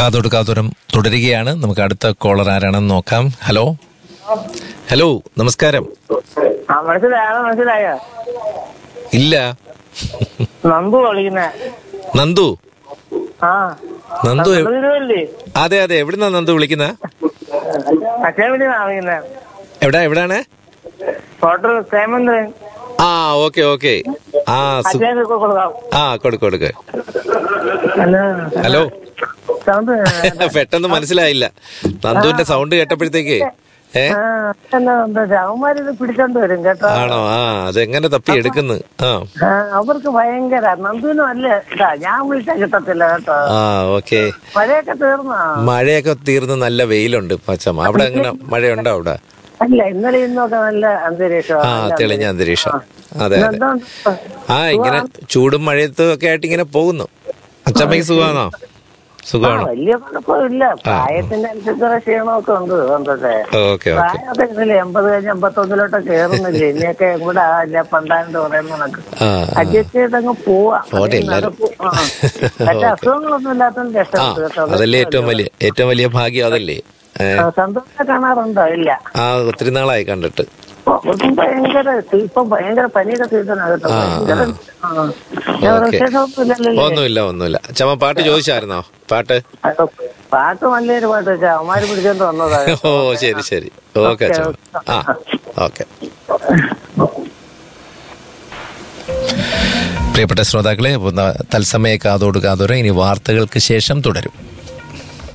കാതോട് കാതോരം തുടരുകയാണ് നമുക്ക് അടുത്ത കോളർ ആരാണെന്ന് നോക്കാം ഹലോ ഹലോ നമസ്കാരം ആ മനസ്സിലായോ മനസ്സിലായോ ഇല്ല നന്ദു വിളിക്കുന്നേ നന്ദു ആ നന്ദു എവ്- തിരുവല്ലേ അതെ അതെ എവിടുന്നാ നന്ദു വിളിക്കുന്ന അച്ഛൻ വിളിന്നാ വിളിക്കുന്നേ എവിടെ എവിടാണ് ഫോട്ടോ സേമന്തൻ ആ ഓക്കെ ഓക്കെ ആ സു- അച്ഛൻ കൊടുക്കാം ആ കൊടുക്ക് കൊടുക്ക് ഹലോ ഹലോ സൗണ്ട് പെട്ടെന്ന് മനസ്സിലായില്ല നന്ദുവിന്റെ സൗണ്ട് കേട്ടപ്പോഴത്തേക്ക് ഏ ആ എന്നാ എന്താ അവന്മാരിത് പിടിച്ചോണ്ട് വരും കേട്ടോ ആണോ ആ അതെങ്ങനെ തപ്പി എടുക്കുന്നു ആ ആ, അവർക്ക് ഭയങ്കര നന്ദുവിനും അല്ല ഇതാ ഞാൻ വിളിച്ചാ കിട്ടത്തില്ല കേട്ടോ ആ ഓക്കെ മഴയൊക്കെ തീർന്നാ മഴയൊക്കെ തീർന്ന് നല്ല വെയിലുണ്ട് പച്ചമ അവിടെ എങ്ങനെ മഴയുണ്ടോ അവിടെ അല്ല ഇന്നലെ ഇന്നൊക്കെ നല്ല അന്തരീക്ഷം ആ തെളിഞ്ഞ അന്തരീക്ഷം അതെ അതെ എന്തുകൊണ്ട് ആ ഇങ്ങനെ ചൂടും മഴയത്തും ഒക്കെ ആയിട്ട് ഇങ്ങനെ പോകുന്നു അച്ചമ്മയ്ക്ക് സുഖമാണോ സുഖമാണോ വലിയ കുഴപ്പമില്ല പ്രായത്തിന്റെ അനുസരിച്ചുള്ള ക്ഷീണമൊക്കെ ഉണ്ട് കണ്ടല്ലേ ഓക്കെ ഓക്കെ പ്രായമൊക്കെ ഇന്നലെ എൺപത് കഴിഞ്ഞ് എൺപത്തൊന്നിലോട്ട് കേറുന്നില്ലേ ഇനിയൊക്കെ ഇവിടെ ആല്ല പണ്ടാണ്ട് പറയുന്ന കണക്ക് ആ അഡ്ജസ്റ്റ് ചെയ്തങ്ങ് പോവാം പോട്ടെ, അതിന് എല്ലാരും. നടക്കൂ. ആ. മറ്റേ അസുഖങ്ങളൊന്നും ഇല്ലാത്തതുകൊണ്ട് ആ രക്ഷപ്പെട്ടു കേട്ടോ അതല്ലേ ഏറ്റവും വലിയ ഏറ്റവും വലിയ ഭാഗ്യം അതല്ലേ ഏ, ആ, സന്തോഷം കാണാറുണ്ടോ ഇല്ല ആ ഒത്തിരി നാളായി കണ്ടിട്ട് ഒന്നും ഭയങ്കര ഇപ്പൊ ഭയങ്കര പനിയൊക്കെ സീസണാ കേട്ടോ ആ, ഭയങ്കര ആ. ആ. ഞാൻ ഓക്കേ. വിശേഷമൊന്നും ഇല്ലല്ലോ ഒന്നുമില്ല ഒന്നുമില്ല ചമ്മ പാട്ട് ചോദിച്ചായിരുന്നോ പാട്ട് അപ്പൊ പാട്ട് നല്ലൊരു പാട്ട് വെച്ചാ അവന്മാര് പിടിച്ചോണ്ട് വന്നതാ ഓ ശരി ശരി ഓക്കെ അച്ഛമ്മ ആ ഓക്കെ പ്രിയപ്പെട്ട ശ്രോതാക്കളെ അപ്പോൾ ന- തത്സമയ കാതോട് കാതോരം ഇനി വാർത്തകൾക്ക് ശേഷം തുടരും